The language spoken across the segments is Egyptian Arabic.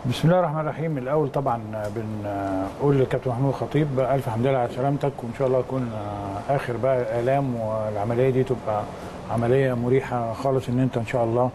بسم الله الرحمن الرحيم الاول طبعا بنقول للكابتن محمود الخطيب الف حمد لله على سلامتك وان شاء الله يكون اخر بقى الالام والعمليه دي تبقى عمليه مريحه خالص ان انت ان شاء الله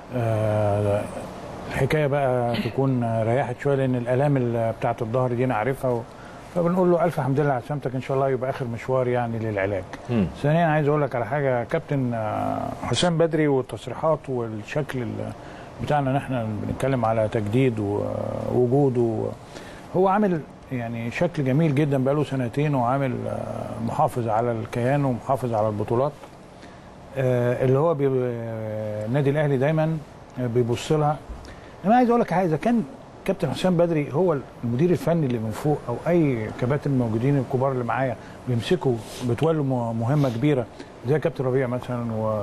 آه، الحكايه بقى تكون ريحت شويه لان الالام اللي بتاعه الظهر دي انا عارفها و- فبنقول له الف حمد لله على سلامتك ان شاء الله يبقى اخر مشوار يعني للعلاج. مم. ثانيا عايز اقول لك على حاجه كابتن آه، حسام بدري والتصريحات والشكل ال- بتاعنا ان احنا بنتكلم على تجديد ووجود و- هو عامل يعني شكل جميل جدا بقاله سنتين وعامل آه، محافظ على الكيان ومحافظ على البطولات آه، اللي هو بي- آه، النادي الاهلي دايما بيبص لها انا عايز اقول لك حاجه اذا كان كابتن حسام بدري هو المدير الفني اللي من فوق او اي كباتن الموجودين الكبار اللي معايا بيمسكوا بتولوا م- مهمه كبيره زي كابتن ربيع مثلا و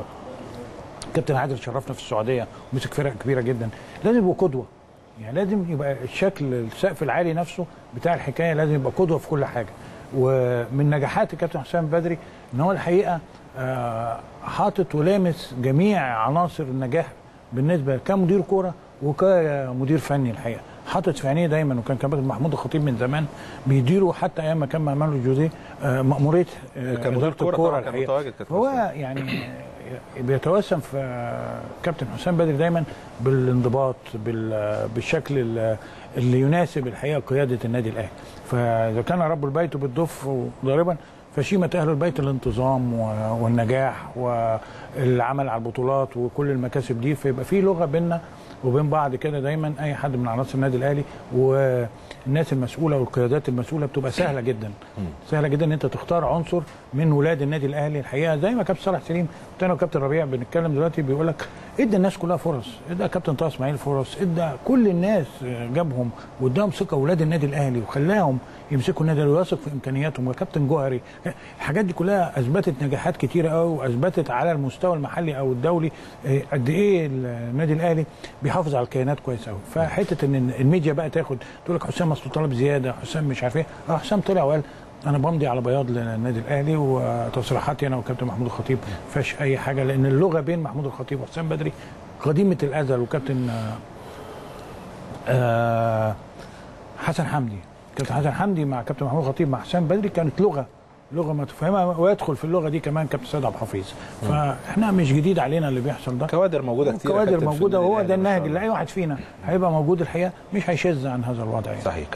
كابتن عادل شرفنا في السعوديه ومسك فرق كبيره جدا لازم يبقوا قدوه يعني لازم يبقى الشكل السقف العالي نفسه بتاع الحكايه لازم يبقى قدوه في كل حاجه ومن نجاحات الكابتن حسام بدري ان هو الحقيقه آه، حاطط ولامس جميع عناصر النجاح بالنسبه كمدير كوره وكمدير فني الحقيقه حاطط في عينيه دايما وكان كابتن محمود الخطيب من زمان بيديره حتى ايام ما كان مع مانويل جوزيه آه، ماموريه آه، كمدير إدارة كورة الكورة طبعاً كان الحقيقة. متواجد كابتن هو حسام. يعني بيتوسم في كابتن حسام بدري دايما بالانضباط بال- بالشكل ال- اللي يناسب الحقيقه قياده النادي الاهلي فاذا كان رب البيت بالضف ضاربا فشيمة أهل البيت الانتظام و- والنجاح والعمل على البطولات وكل المكاسب دي فيبقى في لغة بيننا وبين بعض كده دايما أي حد من عناصر النادي الأهلي والناس المسؤولة والقيادات المسؤولة بتبقى سهلة جدا سهلة جدا إن أنت تختار عنصر من ولاد النادي الأهلي الحقيقة زي ما كابتن صالح سليم كنت أنا وكابتن ربيع بنتكلم دلوقتي بيقول لك ادى الناس كلها فرص ادى كابتن طه اسماعيل فرص ادى كل الناس جابهم واداهم ثقه ولاد النادي الاهلي وخلاهم يمسكوا النادي الاهلي ويثق في امكانياتهم وكابتن جوهري الحاجات دي كلها اثبتت نجاحات كتيره قوي واثبتت على المستوى المحلي او الدولي آه، قد ايه النادي الاهلي بيحافظ على الكيانات كويس قوي فحته ان الميديا بقى تاخد تقول لك حسام اصله طلب زياده حسام مش عارف ايه اه حسام طلع وقال انا بمضي على بياض للنادي الاهلي وتصريحاتي انا وكابتن محمود الخطيب ما فيهاش اي حاجه لان اللغه بين محمود الخطيب وحسام بدري قديمه الازل وكابتن آه، آه، حسن حمدي كابتن حسن حمدي مع كابتن محمود الخطيب مع حسام بدري كانت لغه لغه ما تفهمها ويدخل في اللغه دي كمان كابتن سيد عبد الحفيظ فاحنا مش جديد علينا اللي بيحصل ده كوادر موجوده كتير يا كوادر كابتن في موجوده النادي وهو ده الأهلي ما شاء النهج اللي الله. اي واحد فينا هيبقى موجود الحقيقه مش هيشذ عن هذا الوضع يعني صحيح